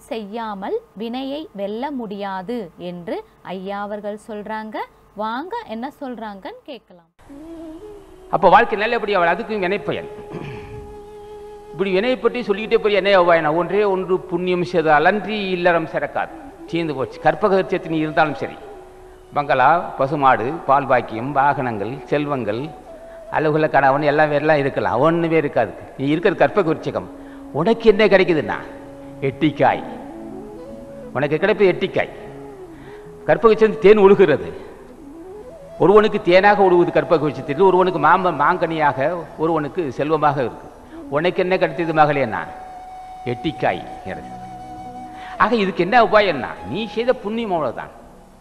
செய்யாமல் வினையை வெல்ல முடியாது என்று ஐயா அவர்கள் சொல்றாங்க வாங்க என்ன சொல்றாங்கன்னு கேட்கலாம் அப்போ வாழ்க்கை நல்லபடி அவள் அதுக்கும் வினைப்பயன் இப்படி வினையை பற்றி சொல்லிக்கிட்டே போய் என்ன அவ்வாயினா ஒன்றே ஒன்று புண்ணியம் செய்தால் அன்றி இல்லறம் சிறக்காது தீர்ந்து போச்சு கற்பகச்சத்தினி இருந்தாலும் சரி பங்களா பசுமாடு பால் பாக்கியம் வாகனங்கள் செல்வங்கள் அலுவல கணவன் எல்லாம் எல்லாம் இருக்கலாம் ஒன்றுமே இருக்காது நீ இருக்கிற கற்பக விருட்சகம் உனக்கு என்ன கிடைக்குதுன்னா எட்டிக்காய் உனக்கு கிடைப்பது எட்டிக்காய் கற்பகச்சந்து தேன் ஒழுகிறது ஒருவனுக்கு தேனாக ஒழுகுது கற்பக விருட்சத்தில் ஒருவனுக்கு மாம்ப மாங்கனியாக ஒருவனுக்கு செல்வமாக இருக்கு உனக்கு என்ன கிடைத்தது மகளே நான் எட்டிக்காய் கிடைச்சது ஆக இதுக்கு என்ன உபாயம்னா நீ செய்த புண்ணியம் அவ்வளவுதான்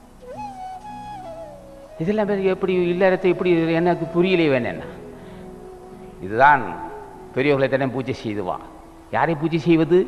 இதெல்லாம் பேர் எப்படி இல்லறத்தை எப்படி எனக்கு புரியலையே வேணேன்னா இதுதான் பெரியவர்களை தானே பூஜை செய்துவா யாரை பூஜை செய்வது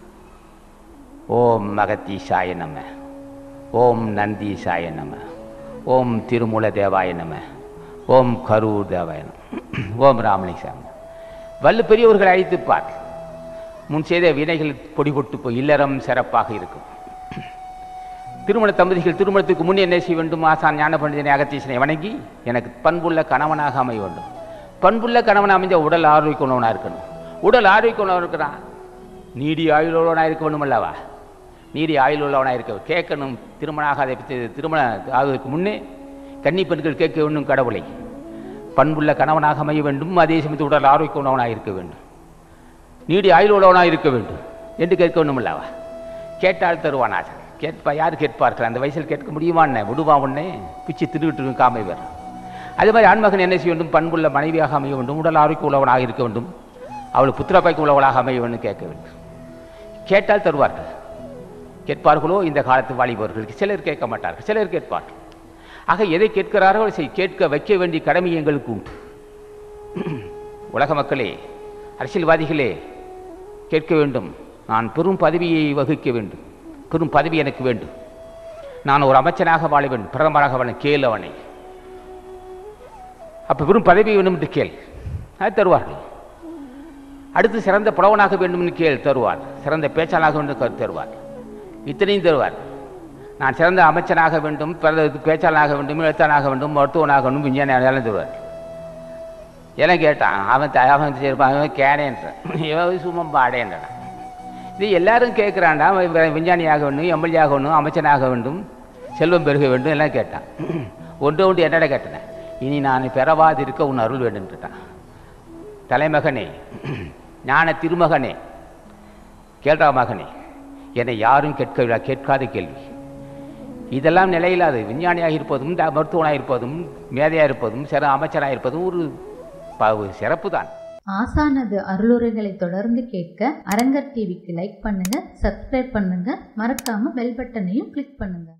ஓம் மகத்தீசாய நம ஓம் நந்தீசாய நம ஓம் திருமூல தேவாய நம ஓம் கரூர் தேவாய நம ஓம் ராமலிங்காமி வல்லு பெரியவர்களை அழைத்துப்பார் முன் செய்த வினைகள் பொடி பொட்டு போய் இல்லறம் சிறப்பாக இருக்கும் திருமண தம்பதிகள் திருமணத்துக்கு முன் என்ன செய்ய வேண்டும் ஆசான் ஞான பண்டிதனை அகத்தீசனை வணங்கி எனக்கு பண்புள்ள கணவனாக அமைய வேண்டும் பண்புள்ள கணவன் அமைஞ்ச உடல் ஆரோக்கியமானவனாக இருக்கணும் உடல் ஆரோக்கியமானவன் இருக்கிறான் நீடி ஆயுளவனாக இருக்க வேண்டும் அல்லவா நீடி ஆயுள் உள்ளவனாக இருக்க கேட்கணும் திருமணம் ஆகாத பற்றி திருமணம் ஆகுவதற்கு முன்னே கன்னி பெண்கள் கேட்க வேண்டும் கடவுளை பண்புள்ள கணவனாக அமைய வேண்டும் அதே சமயத்தில் உடல் ஆரோக்கிய உணவனாக இருக்க வேண்டும் நீடி ஆயுள் உள்ளவனாக இருக்க வேண்டும் என்று கேட்க வேண்டும் அல்லவா கேட்டால் தருவானாக கேட்பா யார் கேட்பார்கள் அந்த வயசில் கேட்க முடியுமான்னு விடுவா உடனே பிச்சு திருவிட்டு காமை வேறு அதே மாதிரி ஆண்மகன் என்ன செய்ய வேண்டும் பண்புள்ள மனைவியாக அமைய வேண்டும் உடல் ஆரோக்கிய உள்ளவனாக இருக்க வேண்டும் அவள் புத்திரப்பாய்க்கு உள்ளவளாக அமைய வேண்டும் கேட்க வேண்டும் கேட்டால் தருவார்கள் கேட்பார்களோ இந்த காலத்து வாலிபவர்களுக்கு சிலர் கேட்க மாட்டார்கள் சிலர் கேட்பார்கள் ஆக எதை கேட்கிறாரோ அதை கேட்க வைக்க வேண்டிய கடமை எங்களுக்கு உண்டு உலக மக்களே அரசியல்வாதிகளே கேட்க வேண்டும் நான் பெரும் பதவியை வகிக்க வேண்டும் பெரும் பதவி எனக்கு வேண்டும் நான் ஒரு அமைச்சனாக வாழ வேண்டும் பிரதமராக வாழ கேள் அவனை அப்போ பெரும் பதவி வேண்டும் என்று கேள் அது தருவார்கள் அடுத்து சிறந்த புலவனாக வேண்டும் என்று கேள் தருவார் சிறந்த பேச்சாளாக வேண்டும் கரு- தருவார் இத்தனையும் தருவார் நான் சிறந்த அமைச்சனாக வேண்டும் பிறந்த பேச்சாளனாக வேண்டும் எழுத்தாளனாக வேண்டும் மருத்துவனாக வேண்டும் விஞ்ஞானி எல்லாம் தருவார் எல்லாம் கேட்டான் அவன் த- அவன் சரிப்பான் அவன் கேனேன்றான் இவன் சும்மா பாடேன்றான் இது எல்லாரும் கேட்குறான்டா அவன் வி- விஞ்ஞானியாக வேண்டும் எம்எல்ஏ ஆக வேண்டும் அமைச்சனாக வேண்டும் செல்வம் பெருக வேண்டும் எல்லாம் கேட்டான் ஒன்று ஒன்று என்னடா கேட்டேன் இனி நான் பெறவாதிருக்க உன் அருள் வேண்டுன்றான் தலைமகனே ஞான திருமகனே கேள்றா மகனே என்னை யாரும் கேட்க கேட்காத கேள்வி இதெல்லாம் நிலையில்லாது விஞ்ஞானியாக இருப்பதும் த- மருத்துவனாக இருப்பதும் மேதையாக இருப்பதும் சிற அமைச்சராக இருப்பதும் ஒரு ப- ஒரு சிறப்பு தான் ஆசானது அருளுரைகளை தொடர்ந்து கேட்க அரங்கர் டிவிக்கு லைக் பண்ணுங்க சப்ஸ்கிரைப் பண்ணுங்க மறக்காம பெல் பட்டனையும் கிளிக் பண்ணுங்க